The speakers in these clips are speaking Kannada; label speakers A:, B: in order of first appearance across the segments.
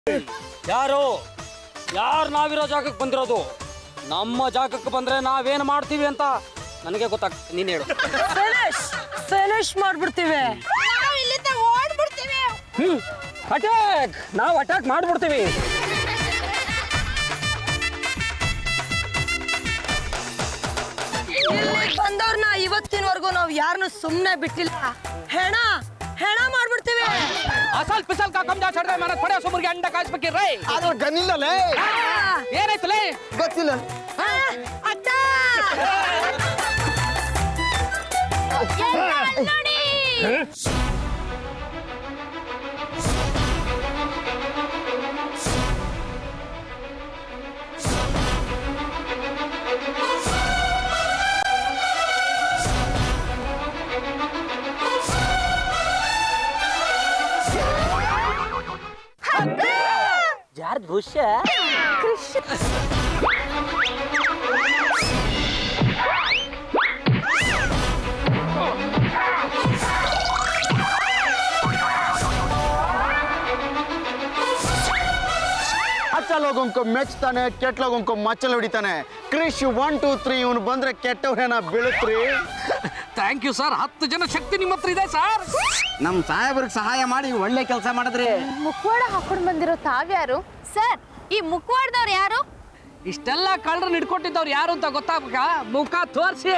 A: ಯಾರು ಯಾರು ನಾವಿರೋ ಜಾಗಕ್ಕೆ ಬಂದಿರೋದು ನಮ್ಮ ಜಾಗಕ್ಕೆ ಬಂದ್ರೆ ನಾವೇನು ಮಾಡ್ತೀವಿ ಅಂತ ನನಗೆ ಗೊತ್ತಾಗ್ತದೆ ನೀನು ಹೇಳು
B: ಫಿನಿಶ್ ಫಿನಿಶ್ ಮಾಡ್ಬಿಡ್ತೀವಿ
C: ನಾವು ಇಲ್ಲಿಂದ ಓಡ್ಬಿಡ್ತೀವಿ
A: ಹ್ಮ್ ಅಟ್ಯಾಕ್ ನಾವು ಅಟ್ಯಾಕ್ ಮಾಡ್ಬಿಡ್ತೀವಿ
B: ಇಲ್ಲಿ ಬಂದವ್ರನ್ನ ಇವತ್ತಿನವರೆಗೂ ನಾವು ಯಾರನ್ನು ಸುಮ್ಮನೆ ಬಿಟ್ಟಿಲ್ಲ ಹೆಣ ಹೆಣ ಮಾಡ್ಬಿಡ್ತೀವಿ
A: ಅಸಲ್ ಪಿಸಲ್ ಕಾ ಕಮ್ಜಾ ಚಡ್ರೆ ಮನ ಪಡೆ ಸುಮರ್ಗೆ ಅಂಡ ಕಾಯಿಸ್ಬೇಕಿರ್ರಿ
D: ಆದ್ರೆ ಗನ್ನಿಲ್ಲಲೇ
A: ಏನಾಯ್ತಲೇ
D: ಗೊತ್ತಿಲ್ಲ
B: ಆ, ಅಡ್ಡ
C: ನೋಡಿ
A: ಯಾರ್ದು ಭೂಷ್ಯ
D: ಹಚ್ಚಲೋಗೊಂಕು ಮೆಚ್ತಾನೆ ಕೆಟ್ಲೋಗೊಂಕು ಮಚ್ಚಲ್ ಹೊಡಿತಾನೆ ಕ್ರಿಶ್ ಒನ್ ಟೂ ತ್ರೀ ಇವನು ಬಂದ್ರೆ ಕೆಟ್ಟವ್ರೇನ ಬೀಳುತ್ರಿ
A: ಥ್ಯಾಂಕ್ ಯು ಸರ್ ಹತ್ತು ಜನ ಶಕ್ತಿ ನಿಮ್ಮ ಹತ್ರ ಇದೆ ಸರ್
D: ನಮ್ ಸಾಹೇಬ್ರಿಗೆ ಸಹಾಯ ಮಾಡಿ ಒಳ್ಳೆ ಕೆಲಸ ಮಾಡಿದ್ರಿ
C: ಮುಖವಾಡ ಹಾಕೊಂಡು ಬಂದಿರೋ ತಾವ್ಯಾರು ಸರ್ ಈ ಮುಖವಾಡದವ್ರು ಯಾರು
A: ಇಷ್ಟೆಲ್ಲ ಕಳ್ಳರನ್ನ ಹಿಡ್ಕೊಟ್ಟಿದ್ದವ್ರು ಯಾರು ಅಂತ ಗೊತ್ತಾಗ್ಬೇಕಾ ಮುಖ ತೋರಿಸಿ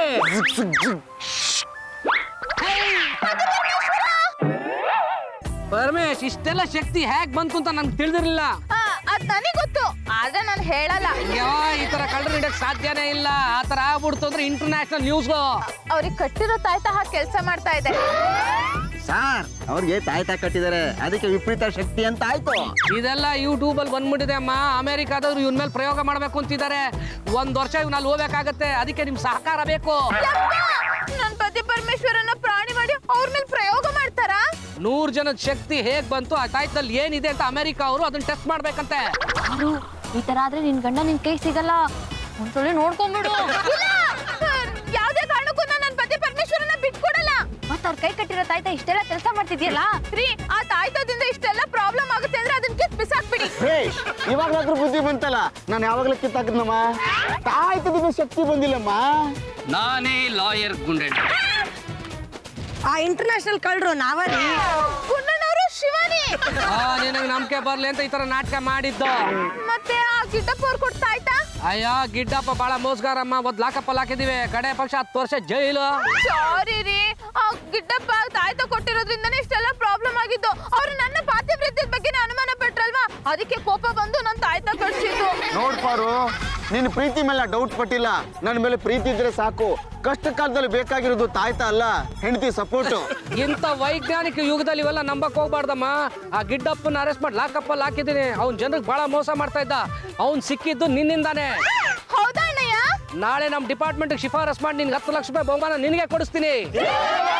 A: ಪರಮೇಶ್ ಇಷ್ಟೆಲ್ಲ ಶಕ್ತಿ ಹೇಗ್ ಬಂತು ಅಂತ ನಂಗೆ ತಿಳಿದಿರಲಿಲ್ಲ
C: ಅದ್ ನನಗೆ ಗೊತ್ತು ಆದ್ರೆ ನಾನು ಹೇಳಲ್ಲ
A: ಅಯ್ಯೋ ಈ ತರ ಕಳ್ಳರು ಹಿಡಕ್ ಸಾಧ್ಯನೇ ಇಲ್ಲ ಆ ತರ ಆಗ್ಬಿಡ್ತು ಅಂದ್ರೆ ಇಂಟರ್ನ್ಯಾಷನಲ್ ನ್ಯೂಸ್ಗಳು
C: ಅವ್ರಿಗೆ ಕಟ್ಟಿರೋ ತಾಯ್ತ ಹಾಕಿ ಕೆಲಸ ಮಾಡ್ತಾ ಇದೆ
D: ಸಾರ್ ಅವ್ರಿಗೆ ತಾಯ್ತಾ ಕಟ್ಟಿದ್ದಾರೆ ಅದಕ್ಕೆ ವಿಪರೀತ ಶಕ್ತಿ ಅಂತ ಆಯ್ತು
A: ಇದೆಲ್ಲ ಯೂಟ್ಯೂಬ್ ಅಲ್ಲಿ ಬಂದ್ಬಿಟ್ಟಿದೆ ಅಮ್ಮ ಅಮೆರಿಕಾದವ್ರು ಇವನ್ ಮೇಲೆ ಪ್ರಯೋಗ ಮಾಡ್ಬೇಕು ಅಂತಿದ್ದಾರೆ ಒಂದ್ ವರ್ಷ ಇವ್ನಲ್ಲಿ ಹೋಗ್ಬೇಕಾಗತ್ತೆ ಅದಕ್ಕೆ ನಿಮ್ ಸಹಕಾರ ಬೇಕು
C: ನನ್ ಪತಿ ಪರಮೇಶ್ವರನ್ನ ಪ್ರಾಣಿ ಮಾಡಿ ಅವ್ರ ಮೇಲೆ ಪ್ರಯೋಗ ಮಾಡ್ತಾರಾ
A: ನೂರ್ ಜನದ ಶಕ್ತಿ ಹೇಗ್ ಬಂತು ಆ ತಾಯ್ತಲ್ಲಿ ಏನಿದೆ ಅಂತ ಅಮೆರಿಕ ಅವರು ಅದನ್ನ ಟೆಸ್ಟ್ ಮಾಡ್ಬೇಕಂತೆ
C: ಈ ತರ ಆದ್ರೆ ನಿನ್ ಗಂಡ ನಿನ್ ಕೈ ಸಿಗಲ್ಲ ಒಂದ್ಸಲ ನೋಡ್ಕೊಂಡ್ಬಿಡು ಯಾವ್ದೇ ಕಾರಣಕ್ಕೂ ನಾನು ನನ್ನ ಪತಿ ಪರಮೇಶ್ವರನ ಬಿಟ್ಕೊಡಲ್ಲ ಮತ್ತ ಅವ್ರ ಕೈ ಕಟ್ಟಿರೋ ತಾಯ್ತ ಇಷ್ಟೆಲ್ಲ ಕೆಲಸ ಮಾಡ್ತಿದ್ಯಲ್ಲ ರೀ ಆ ತಾಯ್ತದಿಂದ ಇಷ್ಟೆಲ್ಲ ಪ್ರಾಬ್ಲಮ್ ಆಗುತ್ತೆ ಅಂದ್ರೆ ಅದನ್ನ ಕಿತ್ ಬಿಸಾಕ್ಬಿಡಿ
D: ಭೇಷ್ ಇವಾಗ್ಲಾದ್ರೂ ಬುದ್ಧಿ ಬಂತಲ್ಲ ನಾನು ಯಾವಾಗ್ಲೂ ಕಿತ್ತಾಕದ್ನಮ್ಮ ತಾಯ್ತದಿಂದ ಶಕ್ತಿ ಬಂದಿಲ್ಲಮ್ಮ
A: ನಾನೇ ಲಾಯರ್ ಗುಂಡೆ
B: ಆ ಇಂಟರ್ನ್ಯಾಷನಲ್ ಕಳ್ರು ನಾವರಿ
C: ಗುಂಡನವರು ಶಿವಾನಿ
A: ನಿನಗೆ ನಂಬಿಕೆ ಬರ್ಲಿ ಅಂತ ಈ ತರ ನಾಟಕ ಮಾಡಿದ್ದು
C: ಮತ್ತೆ ಆ ಗಿಡ್ಡಪ್ಪ ಅವ್ರು ಕೊಡ್ತಾ ಆಯ್ತಾ
A: ಅಯ್ಯೋ ಗಿಡ್ಡಪ್ಪ ಬಹಳ ಮೋಸ್ಗಾರಮ್ಮ ಒಂದ್ ಲಾಕಪ್ಪಲ್ಲಿ ಹಾಕಿದೀವಿ ಕಡೆ ಪಕ್ಷ ಹತ್ತು ವರ್ಷ ಜೈಲು
C: ಸಾರಿ ರೀ ಆ ಗಿಡ್ಡಪ್ಪ ತಾಯ್ತ ಕೊಟ್ಟಿರೋದ್ರಿಂದನೇ ಇಷ್ಟೆಲ್ಲ ಪ್ರಾಬ್ಲಮ್ ಆಗಿದ್ದು ಅವ್ರು ನನ್ನ ಪಾತಿವ್ರತ್ಯದ ಬಗ್ಗೆ ಅನುಮಾನ ಪಟ್ರಲ್ವಾ ಅದಕ್ಕೆ ಕೋಪ ಬಂದು ನನ್ನ ತಾಯ್ತ ಕಟ್ಸಿದ್ದು
D: ನೋಡ್ ಪಾರು ನಿನ್ನ ಪ್ರೀತಿ ಮೇಲೆ ಡೌಟ್ ಪಟ್ಟಿಲ್ಲ ನನ್ನ ಮೇಲೆ ಪ್ರೀತಿ ಇದ್ರೆ ಸಾಕು ಕಷ್ಟ ಕಾಲದಲ್ಲಿ ಬೇಕಾಗಿರೋದು ತಾಯ್ತಾ ಅಲ್ಲ ಹೆಂಡತಿ ಸಪೋರ್ಟು
A: ಇಂಥ ವೈಜ್ಞಾನಿಕ ಯುಗದಲ್ಲಿ ಇವೆಲ್ಲ ನಂಬಕ್ ಹೋಗ್ಬಾರ್ದಮ್ಮ ಆ ಗಿಡ್ಡಪ್ಪನ ಅರೆಸ್ಟ್ ಮಾಡಿ ಲಾಕಪ್ಪಲ್ಲಿ ಹಾಕಿದ್ದೀನಿ ಅವ್ನ್ ಜನರಿಗೆ ಬಹಳ ಮೋಸ ಮಾಡ್ತಾ ಇದ್ದ ಅವ್ನ್ ಸಿಕ್ಕಿದ್ದು ನಿನ್ನಿಂದಾನೆ
C: ಹೌದಾ ಅಣ್ಣಯ್ಯ
A: ನಾಳೆ ನಮ್ಮ ಡಿಪಾರ್ಟ್ಮೆಂಟ್ ಶಿಫಾರಸ್ ಮಾಡಿ ನಿನ್ಗೆ ಹತ್ತು ಲಕ್ಷ ರೂಪಾಯಿ ಬಹುಮಾನ ನಿನಗೆ ಕೊಡಿಸ್ತೀನಿ